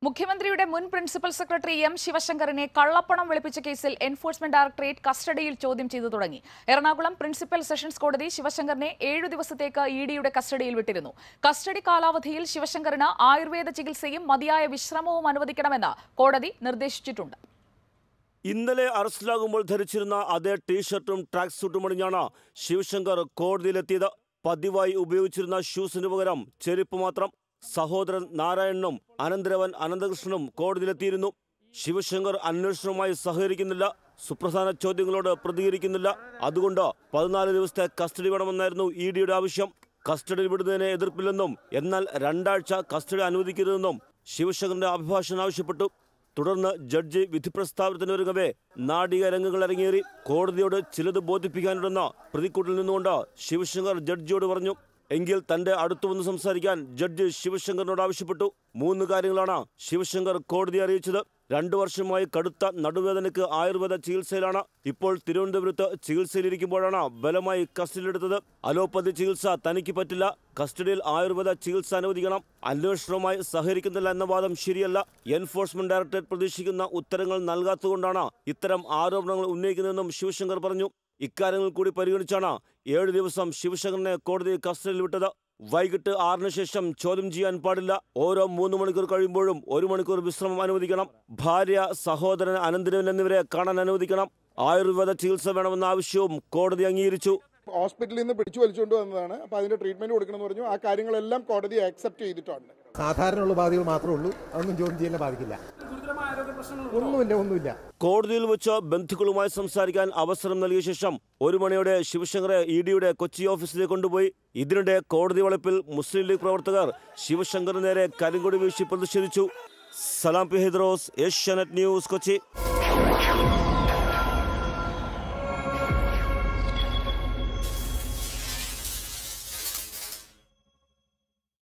മുഖ്യമന്ത്രിയുടെ മുൻ principal secretary M ശിവശങ്കറിനെ കള്ളപ്പണം വെളുപ്പിച്ച കേസിൽ എൻഫോഴ്സ്മെന്റ് ഡയറക്ടറേറ്റ് കസ്റ്റഡിയിൽ ചോദ്യം ചെയ്തു തുടങ്ങി എറണാകുളം പ്രിൻസിപ്പൽ സെഷൻസ് കോടതി ശിവശങ്കറിനെ ഏഴു ദിവസത്തേക്ക് ഇ ഡിയുടെ കസ്റ്റഡിയിൽ വിട്ടിരുന്നു കസ്റ്റഡി കാലാവധിയിൽ ശിവശങ്കറിന് ആയുർവേദ ചികിത്സയും മതിയായ വിശ്രമവും അനുവദിക്കണമെന്ന് കോടതി നിർദ്ദേശിച്ചിട്ടുണ്ട് ഇന്നലെ അറസ്റ്റിലാകുമ്പോൾ ധരിച്ചിരുന്ന അതേ ടീഷർട്ടും ട്രാക്ക് സൂട്ടും അണിഞ്ഞാണ് ശിവശങ്കർ കോടതിയിലെത്തിയത് പതിവായി ഉപയോഗിച്ചിരുന്ന ഷൂസിന് പകരം ചെരുപ്പ് മാത്രം സഹോദരൻ നാരായണനും അനന്തരവൻ അനന്തകൃഷ്ണനും കോടതിയിലെത്തിയിരുന്നു ശിവശങ്കർ അന്വേഷണവുമായി സഹകരിക്കുന്നില്ല സുപ്രധാന ചോദ്യങ്ങളോട് പ്രതികരിക്കുന്നില്ല അതുകൊണ്ട് പതിനാല് ദിവസത്തെ കസ്റ്റഡി വേണമെന്നായിരുന്നു ഇ ഡിയുടെ ആവശ്യം കസ്റ്റഡിയിൽ വിടുന്നതിന് എതിർപ്പില്ലെന്നും എന്നാൽ രണ്ടാഴ്ച കസ്റ്റഡി അനുവദിക്കരുതെന്നും ശിവശങ്കറിന്റെ അഭിഭാഷകൻ ആവശ്യപ്പെട്ടു തുടർന്ന് ജഡ്ജി വിധി പ്രസ്താവനത്തിന് ഒരുങ്ങവേ നാടിക രംഗങ്ങൾ ഇറങ്ങിയേറി കോടതിയോട് ചിലത് ബോധിപ്പിക്കാനുണ്ടെന്ന് പ്രതിക്കൂട്ടിൽ നിന്നുകൊണ്ട് ശിവശങ്കർ ജഡ്ജിയോട് പറഞ്ഞു എങ്കിൽ തന്റെ അടുത്തു വന്ന് സംസാരിക്കാൻ ജഡ്ജി ശിവശങ്കറിനോട് ആവശ്യപ്പെട്ടു മൂന്ന് കാര്യങ്ങളാണ് ശിവശങ്കർ കോടതിയെ അറിയിച്ചത് രണ്ടു വർഷമായി കടുത്ത നടുവേദനയ്ക്ക് ആയുർവേദ ചികിത്സയിലാണ് ഇപ്പോൾ തിരുവനന്തപുരത്ത് ചികിത്സയിലിരിക്കുമ്പോഴാണ് ബലമായി കസ്റ്റഡിയിലെടുത്തത് അലോപ്പതി ചികിത്സ തനിക്ക് പറ്റില്ല കസ്റ്റഡിയിൽ ആയുർവേദ ചികിത്സ അനുവദിക്കണം അന്വേഷണവുമായി സഹകരിക്കുന്നില്ല എന്ന വാദം ശരിയല്ല എൻഫോഴ്സ്മെന്റ് ഡയറക്ടറേറ്റ് പ്രതീക്ഷിക്കുന്ന ഉത്തരങ്ങൾ നൽകാത്തതുകൊണ്ടാണ് ഇത്തരം ആരോപണങ്ങൾ ഉന്നയിക്കുന്നതെന്നും ശിവശങ്കർ പറഞ്ഞു ഇക്കാര്യങ്ങൾ കൂടി പരിഗണിച്ചാണ് ഏഴ് ദിവസം ശിവശങ്കറിനെ കോടതി കസ്റ്റഡിയിൽ വിട്ടത് വൈകിട്ട് ആറിന് ശേഷം ചോദ്യം ചെയ്യാൻ പാടില്ല ഓരോ മൂന്ന് മണിക്കൂർ കഴിയുമ്പോഴും ഒരു മണിക്കൂർ വിശ്രമം അനുവദിക്കണം ഭാര്യ സഹോദരൻ അനന്തരവൻ എന്നിവരെ കാണാൻ അനുവദിക്കണം ആയുർവേദ ചികിത്സ വേണമെന്ന ആവശ്യവും കോടതി അംഗീകരിച്ചു ഹോസ്പിറ്റലിൽ നിന്ന് പിടിച്ചു വലിച്ചുകൊണ്ട് വന്നതാണ് അപ്പോൾ അതിന്റെ ട്രീറ്റ്മെന്റ് കൊടുക്കണമെന്ന് പറഞ്ഞു ആ കാര്യങ്ങളെല്ലാം കോടതി ആക്സെപ്റ്റ് ചെയ്തിട്ടുണ്ട് സാധാരണയുള്ള ബാധകൾ മാത്രമേ ഉള്ളൂ അതൊന്നും ചോദ്യം ചെയ്യാൻ ബാധിക്കില്ല ഒന്നുമില്ല ഒന്നുമില്ല കോടതിയിൽ വെച്ച് ബന്ധുക്കളുമായി സംസാരിക്കാൻ അവസരം നൽകിയ ശേഷം ഒരു മണിയോടെ ശിവശങ്കറെ ഇ ഡിയുടെ കൊച്ചി ഓഫീസിലേക്ക് കൊണ്ടുപോയി ഇതിനിടെ കോടതി വളപ്പിൽ മുസ്ലിം ലീഗ് പ്രവർത്തകർ ശിവശങ്കറിന് നേരെ കരിങ്കൊടി വീശി പ്രതിഷേധിച്ചു Salam P Hydros Asianet news Kochi